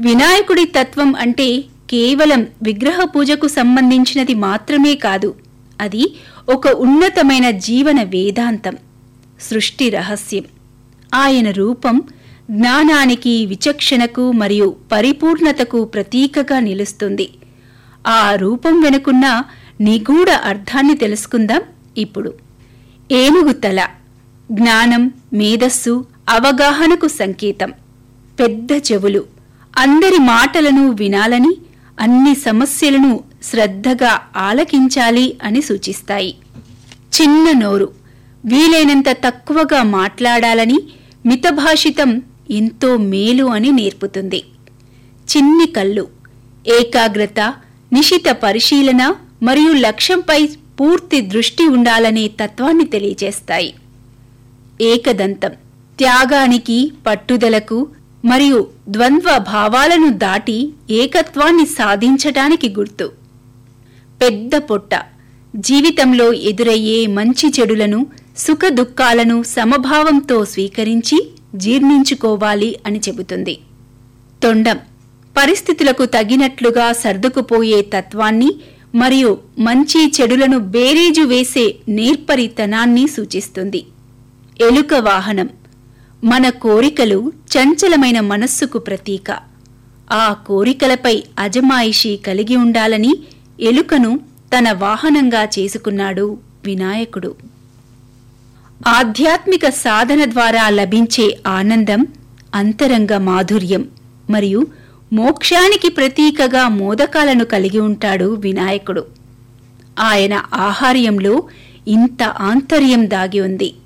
వినాయకుడి తత్వం అంటే కేవలం విగ్రహ పూజకు సంబంధించినది మాత్రమే కాదు అది ఒక ఉన్నతమైన జీవన వేదాంతం సృష్టి రహస్యం ఆయన రూపం జ్ఞానానికి విచక్షణకు మరియు పరిపూర్ణతకు ప్రతీకగా నిలుస్తుంది ఆ రూపం వెనుకున్న నిగూఢ అర్థాన్ని తెలుసుకుందాం ఇప్పుడు ఏనుగు తల జ్ఞానం మేధస్సు అవగాహనకు సంకేతం పెద్ద చెవులు అందరి మాటలను వినాలని అన్ని సమస్యలను శ్రద్ధగా ఆలకించాలి అని సూచిస్తాయి చిన్న నోరు వీలైనంత తక్కువగా మాట్లాడాలని మితభాషితం ఎంతో మేలు అని నేర్పుతుంది చిన్ని కళ్ళు ఏకాగ్రత నిశిత పరిశీలన మరియు లక్ష్యంపై పూర్తి దృష్టి ఉండాలనే తత్వాన్ని తెలియజేస్తాయి ఏకదంతం త్యాగానికి పట్టుదలకు మరియు ద్వంద్వ భావాలను దాటి ఏకత్వాన్ని సాధించటానికి గుర్తు పెద్ద పొట్ట జీవితంలో ఎదురయ్యే మంచి చెడులను సుఖ దుఃఖాలను సమభావంతో స్వీకరించి జీర్ణించుకోవాలి అని చెబుతుంది తొండం పరిస్థితులకు తగినట్లుగా సర్దుకుపోయే తత్వాన్ని మరియు మంచి చెడులను బేరీజు వేసే నేర్పరితనాన్ని సూచిస్తుంది ఎలుక వాహనం మన కోరికలు చంచలమైన మనస్సుకు ప్రతీక ఆ కోరికలపై అజమాయిషీ కలిగి ఉండాలని ఎలుకను తన వాహనంగా చేసుకున్నాడు వినాయకుడు ఆధ్యాత్మిక సాధన ద్వారా లభించే ఆనందం అంతరంగ మాధుర్యం మరియు మోక్షానికి ప్రతీకగా మోదకాలను కలిగి ఉంటాడు వినాయకుడు ఆయన ఆహార్యంలో ఇంత ఆంతర్యం దాగి ఉంది